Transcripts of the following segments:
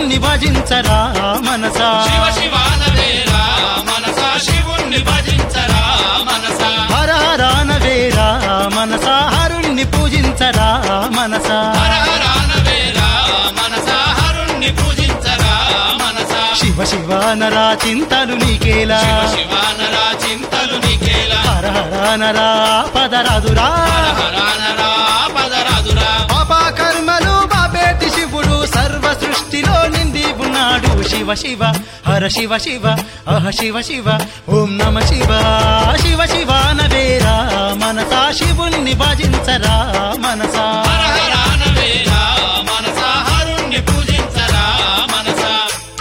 శివుణ్ణి భజించరా మనసా శివ శివానవేరా మనసా శివుణ్ణి భజించరా మనసా హర హరానవేరా మనసా హరుణ్ణి పూజించరా మనసా హర హరానవేరా మనసా హరుణ్ణి పూజించరా మనసా శివ శివానరా చింతలు నీకేలా శివ శివానరా చింతలు నీకేలా హర హరానరా పదరాదురా హర హరానరా పదరాదురా పాపా కర్మలు బాపేటి శివుడు సర్వ సృష్టిలో నిండి ఉన్నాడు శివ శివ హర శివ శివ అహ శివ శివ ఓం నమ శివ శివ శివ నవేరా మనసా శివుణ్ణి భజించరా మనసా హర హరానవేరా మనసా హరుణ్ణి పూజించరా మనసా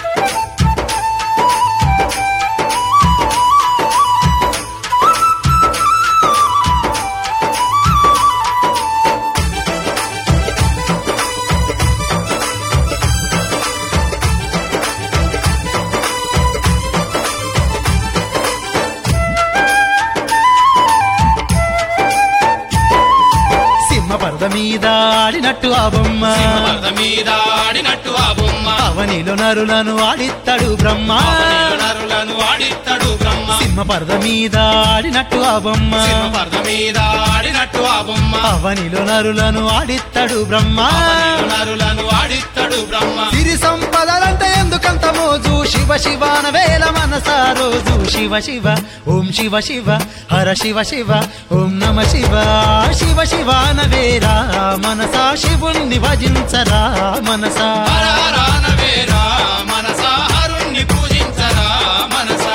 సింహ పర్ద మీద ఆడినట్టు ఆ బొమ్మ సింహపర్ద మీద ఆడినట్టు ఆ బొమ్మ అవనిలో నరులను ఆడిత్తడు బ్రహ్మ అవనిలో నరులను ఆడిత్తడు బ్రహ్మ సింహ పర్ద మీద ఆడినట్టు ఆ బొమ్మ సింహపర్ద మీద ఆడినట్టు ఆ బొమ్మ అవనిలో నరులను ఆడిత్తడు బ్రహ్మ అవనిలో నరులను ఆడిత్తడు బ్రహ్మ సిరి సంపదలంటే ఎందుకంత మోజు శివ శివాన వేల మనసా రోజు శివ శివ ఓం శివ శివ హర శివ శివ ఓం నమ శివ శివ శివాన వేరా మనసా శివుణ్ణి భజించరా మనసా హర హరానవేరా మనసా హరుణ్ణి పూజించరా మనసా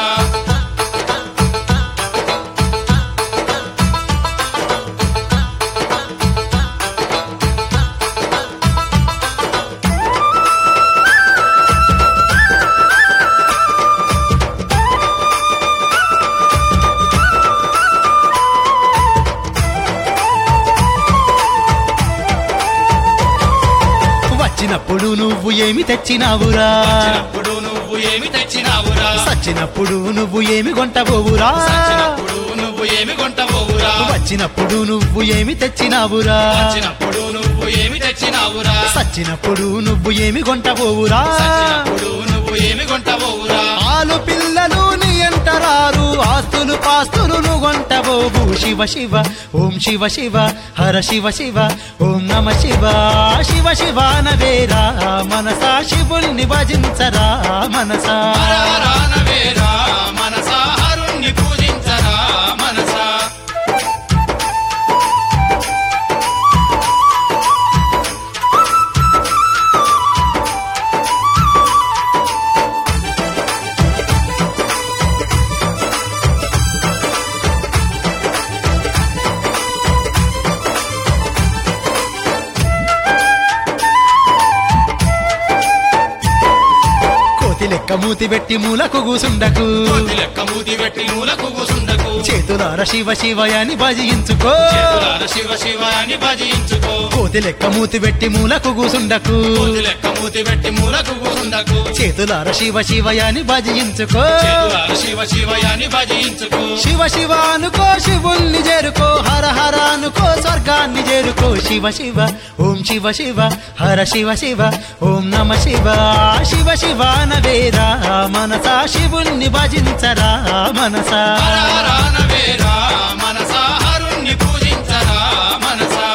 వచ్చినప్పుడు నువ్వు ఏమి తెచ్చినావురా వచ్చినప్పుడు నువ్వు ఏమి తెచ్చినావురా సచ్చినప్పుడు నువ్వు ఏమి కొంటబోవురా సచ్చినప్పుడు నువ్వు ఏమి కొంటబోవురా వచ్చినప్పుడు నువ్వు ఏమి తెచ్చినావురా వచ్చినప్పుడు నువ్వు ఏమి తెచ్చినావురా సచ్చినప్పుడు నువ్వు ఏమి కొంటబోవురా సచ్చినప్పుడు నువ్వు ఏమి కొంటబోవురా ఆలు పిల్లలు నీ ఎంటరారు ఆస్తులు పాస్తులు నువ్వు కొంటబోవు శివ శివ ఓం శివ శివ హర శివ శివ ఓం నమ శివ శివ శివ నవేరా మనసా శివుల్ని భజించరా మనసా హర హరానవేరా మనసా హరుణ్ణి పూజించరా మనసా కోతి లెక్క మూతి పెట్టి మూలకు కూసుండకు కోతి లెక్క మూతి పెట్టి మూలకు కూసుండకు చేతులార శివ శివయని భజించుకో చేతులార శివ శివ అని భజించుకో కోతి లెక్క మూతి పెట్టి మూలకు కూసుండకు కోతి లెక్క మూతి పెట్టి మూలకు కూసుండకు చేతులార శివ శివయని భజించుకో చేతులార శివ శివ అని భజించుకో శివ శివ అనుకో శివుల్ని చేరుకో హర హర అనుకో స్వర్గాన్ని చేరుకో శివ శివ ఓం శివ శివ హర శివ శివ ఓం నమ శివ శివ శివ నవేరా మనసా శివుల్ని భజించరా మనసా హర హరానవేరా మనసా హరుణ్ణి పూజించరా మనసా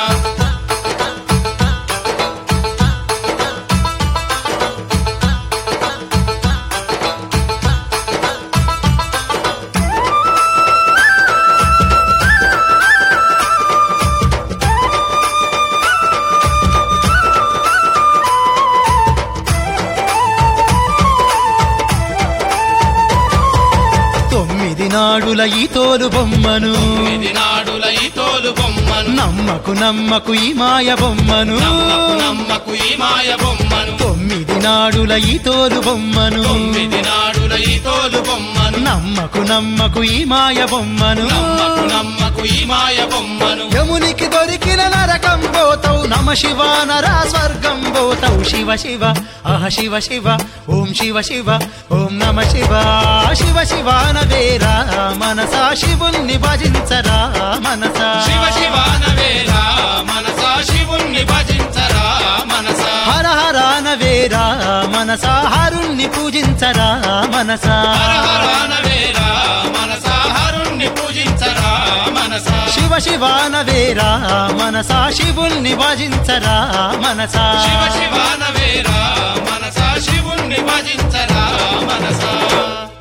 తొమ్మిది నాడుల ఈ తోలు బొమ్మను ఇది నాడుల ఈ తోలు బొమ్మను నమ్మకు నమ్మకు ఈ మాయ బొమ్మను నమ్మకు నమ్మకు ఈ మాయ బొమ్మను తొమ్మిది నాడుల ఈ తోలు బొమ్మను తొమ్మిది నాడుల ఈ తోలు బొమ్మను నమ్మకు నమ్మకు ఈ మాయ బొమ్మను నమ్మకు నమ్మకు ఈ మాయ బొమ్మను యమునికి దొరికిన నరకం పోతవు నమ శివ నరా స్వర్గం పోతవు శివ శివ అహ శివ శివ ఓం శివ శివ ఓం నమ శివ శివ శివ నవేరా మనసా శివుణ్ణి భజించరా మనసా శివ శివానవేరా మనసా శివుణ్ణి భజించరా మనసా హర హర నవేరా మన మనసా హరుణ్ణి పూజించరా మనసా హర హరానవేరా మనసా హరుణ్ణి పూజించరా మనసా శివ శివానవేరా మనసా శివుణ్ణి భజించరా మనసా శివ శివానవేరా మనసా శివుణ్ణి భజించరా మనసా